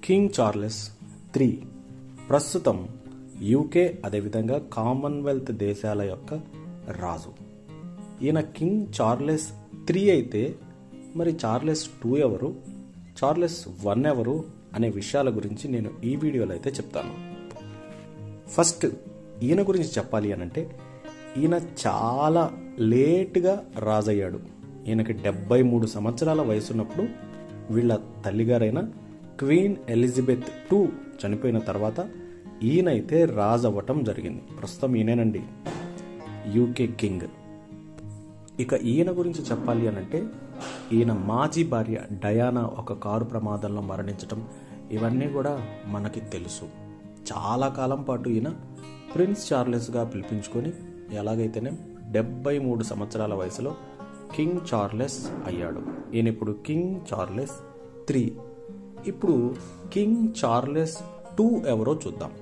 king Charles three ప్రస్తుతం UK అదేవిధంగా Commonwealth దేశాల యొక్క రాజు ఈయన కింగ్ చార్లెస్ త్రీ అయితే మరి చార్లెస్ టూ ఎవరు చార్లెస్ వన్ ఎవరు అనే విషయాల గురించి నేను ఈ వీడియోలో అయితే చెప్తాను ఫస్ట్ ఈయన గురించి చెప్పాలి అనంటే ఈయన చాలా లేటుగా రాజయ్యాడు ఈయనకి డెబ్బై మూడు సంవత్సరాల వయసున్నప్పుడు వీళ్ళ తల్లిగారైన క్వీన్ ఎలిజబెత్ టూ చనిపోయిన తర్వాత ఈయనైతే రాజు అవ్వటం జరిగింది ప్రస్తుతం ఈయనేనండి యూకే కింగ్ ఇక ఈయన గురించి చెప్పాలి అనంటే ఈయన మాజీ భార్య డయానా ఒక కారు ప్రమాదంలో మరణించటం ఇవన్నీ కూడా మనకి తెలుసు చాలా కాలం పాటు ఈయన ప్రిన్స్ చార్లెస్గా పిలిపించుకొని ఎలాగైతేనే డెబ్బై మూడు సంవత్సరాల వయసులో కింగ్ చార్లెస్ అయ్యాడు ఈయన ఇప్పుడు కింగ్ చార్లెస్ త్రీ ఇప్పుడు కింగ్ చార్లెస్ టూ ఎవరో చూద్దాం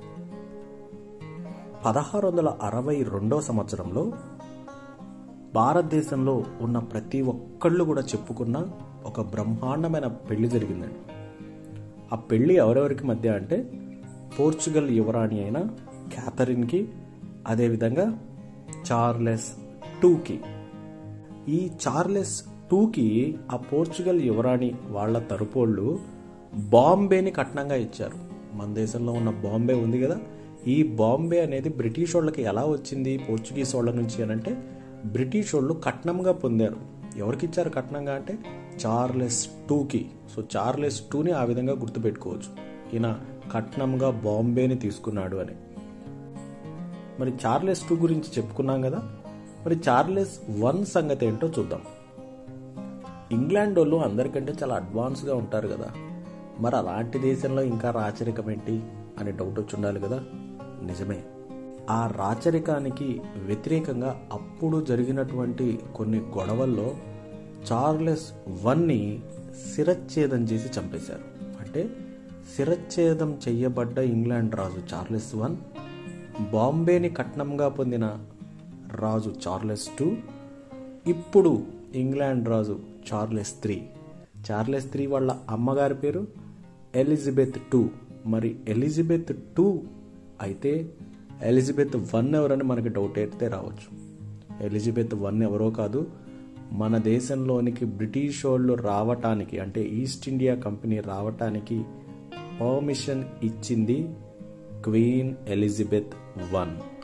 పదహారు వందల అరవై రెండో సంవత్సరంలో భారతదేశంలో ఉన్న ప్రతి ఒక్కళ్ళు కూడా చెప్పుకున్న ఒక బ్రహ్మాండమైన పెళ్లి జరిగిందండి ఆ పెళ్లి ఎవరెవరికి మధ్య అంటే పోర్చుగల్ యువరాణి అయిన క్యాథరిన్కి అదేవిధంగా చార్లెస్ టూకి ఈ చార్లెస్ టూకి ఆ పోర్చుగల్ యువరాణి వాళ్ళ తరపోళ్ళు బాంబేని కట్నంగా ఇచ్చారు మన దేశంలో ఉన్న బాంబే ఉంది కదా ఈ బాంబే అనేది బ్రిటిష్ వాళ్ళకి ఎలా వచ్చింది పోర్చుగీస్ వాళ్ళ నుంచి అని అంటే బ్రిటిష్ వాళ్ళు కట్నంగా పొందారు ఎవరికి ఇచ్చారు కట్నంగా అంటే చార్లెస్ టూకి సో చార్లెస్ టూని ఆ విధంగా గుర్తుపెట్టుకోవచ్చు ఈయన కట్నంగా బాంబేని తీసుకున్నాడు అని మరి చార్లెస్ టూ గురించి చెప్పుకున్నాం కదా మరి చార్లెస్ వన్ సంగతి ఏంటో చూద్దాం ఇంగ్లాండ్ వాళ్ళు అందరికంటే చాలా అడ్వాన్స్గా ఉంటారు కదా మరి అలాంటి దేశంలో ఇంకా రాచరికం ఏంటి అని డౌట్ వచ్చి ఉండాలి కదా నిజమే ఆ రాచరికానికి వ్యతిరేకంగా అప్పుడు జరిగినటువంటి కొన్ని గొడవల్లో చార్లెస్ వన్ని శిరచ్ఛేదం చేసి చంపేశారు అంటే శిరచ్ఛేదం చెయ్యబడ్డ ఇంగ్లాండ్ రాజు చార్లెస్ వన్ బాంబేని కట్నంగా పొందిన రాజు చార్లెస్ టూ ఇప్పుడు ఇంగ్లాండ్ రాజు చార్లెస్ త్రీ చార్లెస్ త్రీ వాళ్ళ అమ్మగారి పేరు ఎలిజబెత్ టూ మరి ఎలిజబెత్ టూ అయితే ఎలిజబెత్ వన్ ఎవరని మనకి డౌట్ అయితే రావచ్చు ఎలిజబెత్ వన్ ఎవరో కాదు మన దేశంలోనికి బ్రిటిష్ వాళ్ళు రావటానికి అంటే ఈస్ట్ ఇండియా కంపెనీ రావటానికి పర్మిషన్ ఇచ్చింది క్వీన్ ఎలిజబెత్ వన్